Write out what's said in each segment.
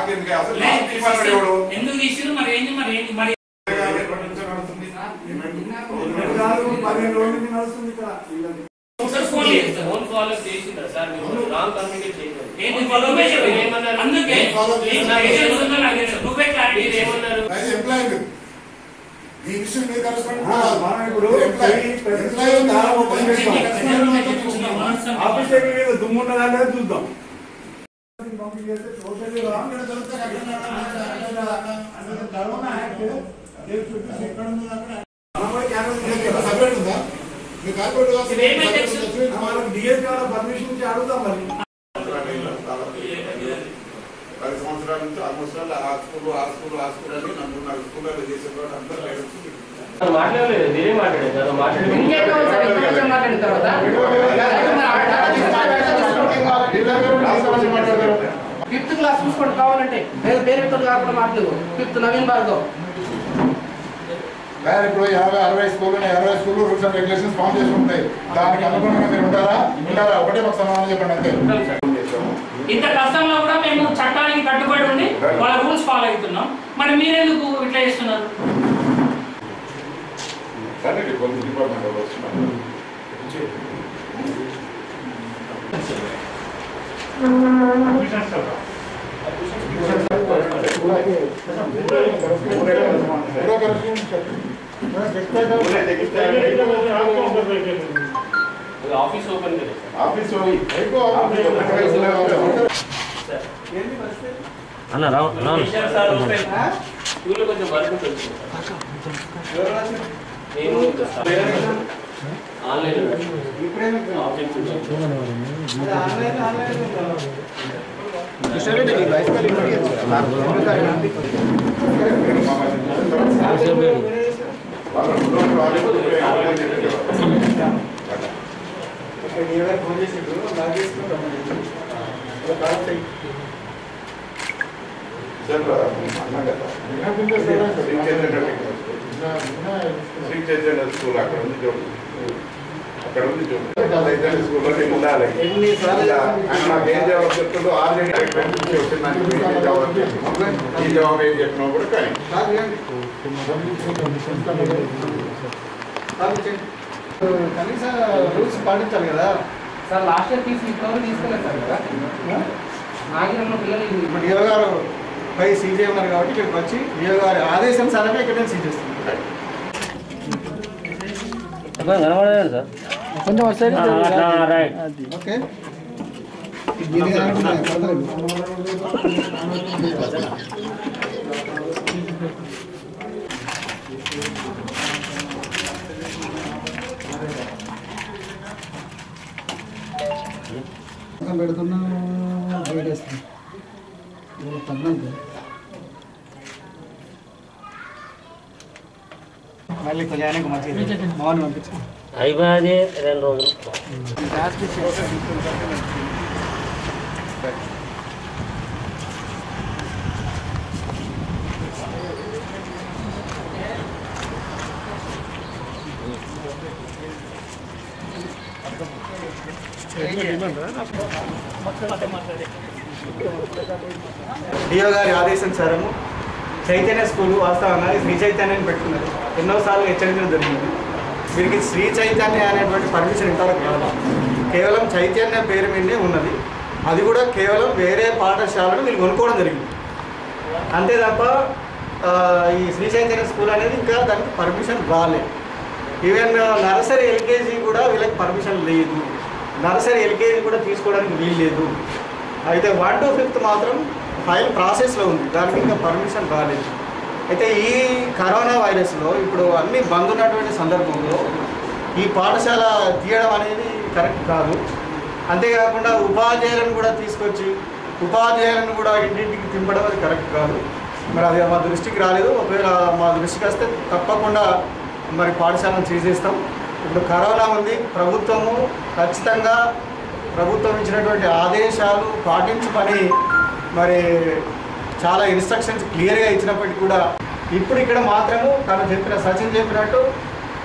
మాకెందుకు అసలు లేదు, మాకు తీర్మానం ఎవడు ఎందుకు తీసిరు మరి ఏంది మరి ఏంది మరి ఎప్పటి నుంచో నడుస్తుంది పదిహేను రోజుల నుంచి నడుస్తుంది ఇక్కడ వీళ్ళది. ఒకసారి ఫోన్ చేస్తారు ఫోన్ ఫాలో చేసిందా సార్ మీరు రాంగ్ కమ్యూనికేట్ చేయలేదు ఏంటి నువ్వే చెప్పు. ఏమన్నారు? అందుకే ఏం follow ఏం చేస్తున్నారు? చేసేది ఉందో నాకు తెలుసు. నువ్వే క్లారిటీ మీరు ఏమన్నారు అది ఎంప్లాయ్ మీరు ఈ విషయం మీరు కలుసుకోండి ఆ, మనం ఇప్పుడు ఎంప్లాయ్ పోయి ప్రతి ఎంప్లాయ్ ఉంది. చాలా ఓపెన్ చేస్తాం. ఎంప్లాయ్ ఆఫీస్ దగ్గర మీద దుమ్ము ఉన్నదా లేదా చూద్దాం పంపిణీ చేస్తే టోటల్లీ రాంగ్. మనం కూడా క్యాన్సిల్ చేస్తాం. సపరేట్ ఉందా మీ కార్పొరేట్ కాదు. ఇది ఏమైతే మనం డిఎస్ కాడ పర్మిషన్ ఇచ్చి అడుగుతాం మరి పది సంవత్సరాల నుంచి ఆల్మోస్ట్ ఆ స్కూల్ ఆ స్కూల్ ఆ స్కూల్ అని నమ్ముతున్నారు స్కూల్లో చేసేవాడు అంతా పేరెంట్స్ మాట్లాడలేదు మీరే మాట్లాడలేదు నాతో మాట్లాడలేదు ఇంకేంటో సార్ ఇంకొంచెం మాట్లాడిన తర్వాత అయితే మరి ఆ డేటా తీసుకొని ఫిఫ్త్ క్లాస్ చూసుకోండి కావాలంటే నేను పేరు వ్యక్తులు కాకుండా మాట్లాడు ఫిఫ్త్ నవీన్ భార్గవ్ కానీ ఇప్పుడు యాభై అరవై స్కూల్ అరవై school rules and regulations form చేసి ఉంటాయి దానికి అనుగుణంగా మీరు ఉంటారా ఉంటారా ఒకటే మాకు సమాధానం చెప్పండి అంతే ఇంత కష్టంలో కూడా మేము చట్టానికి కట్టుబడి ఉండి వాళ్ళ రూల్స్ ఫాలో అవుతున్నాం మరి మీరెందుకు ఇట్లా చేస్తున్నారు సరే పోలీస్ డిపార్ట్మెంట్ వాళ్ళు వస్తున్నారు पूरा ఆఫీస్ ఓపెన్ करे ఆఫీస్ ఆఫీస్ అన్న రావు స్కూల్లో కొంచెం వర్క్ ఉంటుంది నేను online object Sri Chaitanya school అక్కడ ఉంది చూడు అక్కడ ఉంది చూడు చైతన్య స్కూల్లో నేను ఉండాలి ఆయన నాకు ఏం జవాబు చెప్తుందో ఆల్రెడీ వచ్చిందని జవాబు చెప్పినాం. ఈ జవాబు ఏం చెప్పినా కూడా కానీ కనీస రూల్స్ పాటించాలి కదా సార్ లాస్ట్ ఇయర్ తీసి ఇంతవరకు తీసుకెళ్ళారు సార్ కదా నాగిరమ్మ పిల్లలు ఇది ఇప్పుడు డిఓ గారు పై సీజే ఉన్నారు కాబట్టి ఇక్కడికి వచ్చి డిఓ గారి ఆదేశానుసారమే ఇక్కడ నేను సీజ్ చేస్తున్నాను కనబడలేదు సార్ కొంచెం వస్తాయి రైట్ ఓకే పెడుతున్నా బయట వేస్తాను మళ్ళీ కొంచెం ఆయనకు మంచిది మౌన్ పంపించు అయిపోయింది రెండు రోజులు డిఓ గారి ఆదేశానుసారము చైతన్య స్కూల్ వాస్తవంగా ఈ శ్రీ చైతన్యాన్ని పెట్టుకున్నారు ఎన్నోసార్లు హెచ్చరించడం జరిగింది వీరికి శ్రీ చైతన్య అనేటువంటి పర్మిషన్ ఇంతవరకు రాదు కేవలం చైతన్య పేరు మీదే ఉన్నది అది కూడా కేవలం వేరే పాఠశాలను వీళ్ళు కొనుక్కోవడం జరిగింది అంతే తప్ప ఆ, ఈ శ్రీ చైతన్య స్కూల్ అనేది ఇంకా దానికి పర్మిషన్ రాలేదు ఈవెన్ నర్సరీ ఎల్కేజీ కూడా వీళ్ళకి పర్మిషన్ లేదు నర్సరీ ఎల్కేజీ కూడా తీసుకోవడానికి వీలు లేదు అయితే వన్ టు ఫిఫ్త్ మాత్రం ఫైల్ ప్రాసెస్లో ఉంది దానికి ఇంకా పర్మిషన్ రాలేదు అయితే ఈ కరోనా వైరస్లో ఇప్పుడు అన్ని బంద్ ఉన్నటువంటి సందర్భంలో ఈ పాఠశాల తీయడం అనేది కరెక్ట్ కాదు అంతేకాకుండా ఉపాధ్యాయులను కూడా తీసుకొచ్చి ఉపాధ్యాయులను కూడా ఇంటింటికి తింపడం అది కరెక్ట్ కాదు మరి అది మా దృష్టికి రాలేదు ఒకవేళ మా దృష్టికి వస్తే తప్పకుండా మరి పాఠశాలను చేసేస్తాం ఇప్పుడు కరోనా ఉంది ప్రభుత్వము ఖచ్చితంగా ప్రభుత్వం ఇచ్చినటువంటి ఆదేశాలు పాటించమని మరి చాలా ఇన్స్ట్రక్షన్స్ క్లియర్గా ఇచ్చినప్పటికీ కూడా ఇప్పుడు ఇక్కడ మాత్రము తను చెప్పిన సచిన్ చెప్పినట్టు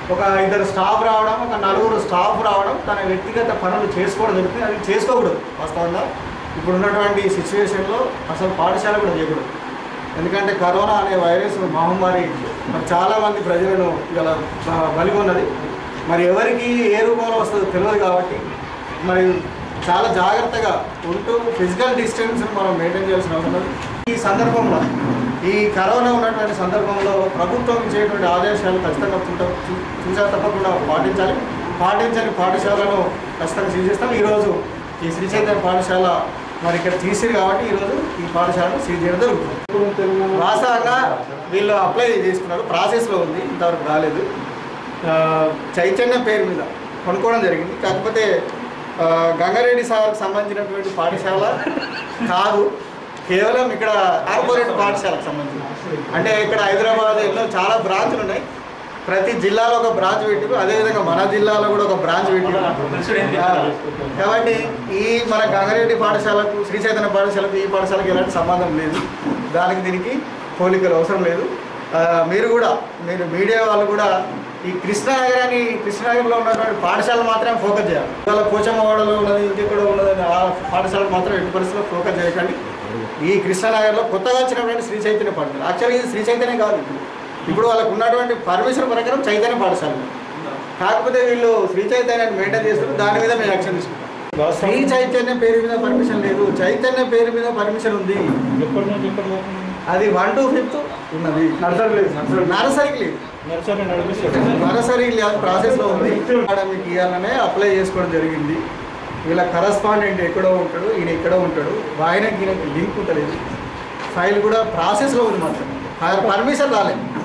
ఒక ఇద్దరు స్టాఫ్ రావడం ఒక నలుగురు స్టాఫ్ రావడం తన వ్యక్తిగత పనులు చేసుకోవడం జరుగుతుంది అది చేసుకోకూడదు వాస్తవంగా ఇప్పుడు ఉన్నటువంటి సిచ్యువేషన్లో అసలు పాఠశాల కూడా చేయకూడదు ఎందుకంటే కరోనా అనే వైరస్ మహమ్మారి మరి చాలామంది ప్రజలను ఇలా బలిగొన్నది మరి ఎవరికి ఏ రూపంలో వస్తుందో తెలియదు కాబట్టి మరి చాలా జాగ్రత్తగా ఉంటూ ఫిజికల్ డిస్టెన్స్ మనం మెయింటైన్ చేయాల్సిన అవసరం ఉంది ఈ సందర్భంలో ఈ కరోనా ఉన్నటువంటి సందర్భంలో ప్రభుత్వం ఇచ్చేటువంటి ఆదేశాలు ఖచ్చితంగా చూడ- చూ- చూసా తప్పకుండా పాటించాలి పాటించని పాఠశాలను ఖచ్చితంగా సీజ్ చేస్తాం ఈరోజు ఈ శ్రీ చైతన్య పాఠశాల మరి ఇక్కడ తీసిరు కాబట్టి ఈరోజు ఈ పాఠశాలను సీజ్ చేయడం జరుగుతుంది వాస్తవంగా వీళ్ళు అప్లై చేసుకున్నారు ప్రాసెస్లో ఉంది ఇంతవరకు రాలేదు ఆ, చైతన్య పేరు మీద కొనుక్కోవడం జరిగింది కాకపోతే ఆ, గంగారెడ్డి సార్కి సంబంధించినటువంటి పాఠశాల కాదు కేవలం ఇక్కడ కార్పొరేట్ పాఠశాలకు సంబంధించి అంటే ఇక్కడ హైదరాబాద్లో చాలా బ్రాంచ్లు ఉన్నాయి ప్రతి జిల్లాలో ఒక బ్రాంచ్ పెట్టారు అదేవిధంగా మన జిల్లాలో కూడా ఒక బ్రాంచ్ పెట్టారు ఆ, కాబట్టి ఈ మన గంగారెడ్డి పాఠశాలకు శ్రీ చైతన్య పాఠశాలకు ఈ పాఠశాలకు ఎలాంటి సంబంధం లేదు దానికి దీనికి పోలికలు అవసరం లేదు ఆ, మీరు కూడా మీరు మీడియా వాళ్ళు కూడా ఈ కృష్ణానగరాన్ని కృష్ణానగర్లో ఉన్నటువంటి పాఠశాల మాత్రమే ఫోకస్ చేయాలి ఇవాళ పోచమ్మవాడలో ఉన్నది ఇంకెక్కడ ఉన్నది ఆ పాఠశాల మాత్రం ఎట్టి పరిస్థితుల్లో ఫోకస్ చేయకండి ఈ కృష్ణానగర్లో కొత్తగా వచ్చినటువంటి శ్రీ చైతన్య పాఠశాల యాక్చువల్గా ఇది శ్రీ చైతన్య కాదు ఇప్పుడు ఇప్పుడు వాళ్ళకు ఉన్నటువంటి పర్మిషన్ ప్రకారం చైతన్య పాఠశాల కాకపోతే వీళ్ళు శ్రీ చైతన్యాన్ని మెయింటైన్ చేస్తారు దాని మీద మేము యాక్షన్ తీసుకుంటాం శ్రీ చైతన్య పేరు మీద పర్మిషన్ లేదు చైతన్య పేరు మీద పర్మిషన్ ఉంది ఎప్పటి నుంచి ఎప్పటి వరకు అది వన్ టు ఫిఫ్త్ ఉన్నది నర్సరీ లేదు నర్సరీ నర్సరీకి లేదు నర్సరీ నడిపిస్తారు నర్సరీ లేదు ప్రాసెస్లో ఉంది మేడం మీకు ఇవ్వాలనే అప్లై చేసుకోవడం జరిగింది వీళ్ళ కరస్పాండెంట్ ఎక్కడో ఉంటాడు ఈయన ఎక్కడో ఉంటాడు ఆయనకి ఈయనకి లింక్ ఉంటుంది ఫైల్ కూడా ప్రాసెస్లో ఉంది మాత్రం పర్మిషన్ రాలేదు